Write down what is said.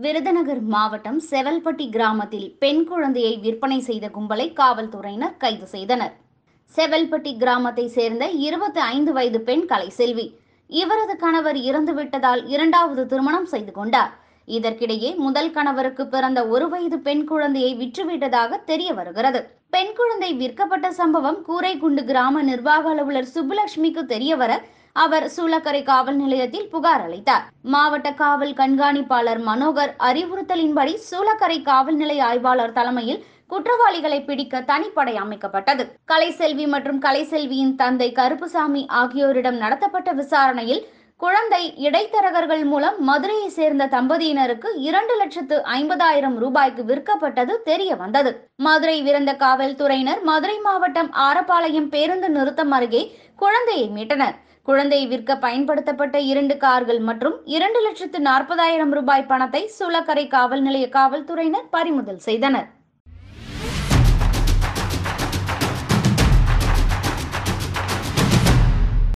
விருதுநகர் மாவட்டம் செவல்பட்டி கிராமத்தில் பெண் குழந்தையை விற்பனை செய்த கும்பலை காவல்துறையினர் கைது செய்தனர் செவல்பட்டி கிராமத்தை சேர்ந்த இருபத்தி ஐந்து வயது பெண் கலைசெல்வி இவரது கணவர் இறந்துவிட்டதால் இரண்டாவது திருமணம் செய்து கொண்டார் இதற்கிடையே முதல் கணவருக்கு பிறந்த ஒரு வயது பெண் குழந்தையை விற்றுவிட்டதாக தெரிய வருகிறது பெண் குழந்தை விற்கப்பட்ட சம்பவம் கூரைக்குண்டு கிராம நிர்வாக அலுவலர் சுப்புலட்சுமிக்கு தெரியவர அவர் சூளக்கரை காவல் நிலையத்தில் புகார் அளித்தார் மாவட்ட காவல் கண்காணிப்பாளர் மனோகர் அறிவுறுத்தலின்படி சூளக்கரை காவல் நிலைய ஆய்வாளர் தலைமையில் குற்றவாளிகளை பிடிக்க தனிப்படை அமைக்கப்பட்டது கலைசெல்வி மற்றும் கலைசெல்வியின் தந்தை கருப்புசாமி ஆகியோரிடம் நடத்தப்பட்ட விசாரணையில் குழந்தை இடைத்தரகர்கள் மூலம் மதுரையை சேர்ந்த தம்பதியினருக்கு இரண்டு லட்சத்து ஐம்பதாயிரம் ரூபாய்க்கு விற்கப்பட்டது தெரிய வந்தது மதுரை விருந்த காவல்துறையினர் மதுரை மாவட்டம் ஆரப்பாளையம் பேருந்து நிறுத்தம் அருகே குழந்தையை மீட்டனர் குழந்தையை விற்க பயன்படுத்தப்பட்ட இரண்டு கார்கள் மற்றும் இரண்டு லட்சத்து நாற்பதாயிரம் ரூபாய் பணத்தை சூளக்கரை காவல் நிலைய காவல்துறையினர் பறிமுதல் செய்தனர்